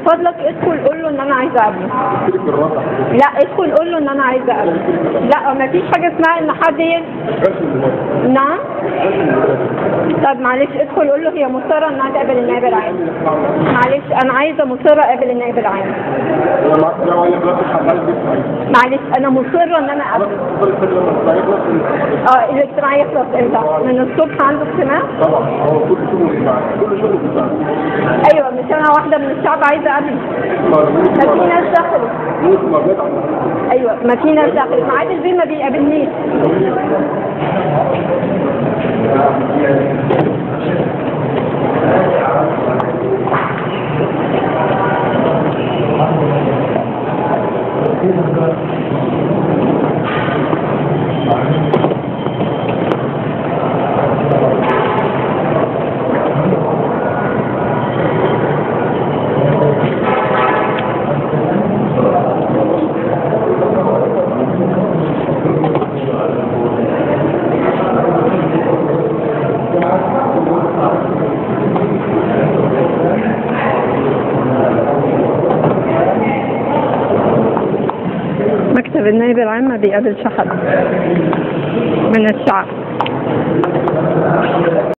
فضلك ادخل قول له ان انا عايزه اقابله تلك الرابع لا ادخل قول له ان انا عايزه اقابله لا ما فيش حاجه اسمها ان حد ي... رسم المناسب نعم طب معلش ادخل قول له هي مصره انها تقابل النائب العام معلش انا عايزه مصره اقابل النائب العام معاك دعوة إلى بلاد الحمال بالسعيد معلش انا مصره ان انا اقابله تفضل السجن السعيد نفس اه الاجتماع يخلص امتى؟ من الصبح عنده اجتماع؟ طبعا هو كل شغل بتاعك كل شغل بتاعك ايوه مش انا واحده من الشعب عايزه اقابله ما في ناس دخلت موت ما بيت عن ايوه ما في ناس دخلت ما عادل بيه ما بيقابلنيش مكتب النائب العام ما بيقابلش حد من الشعب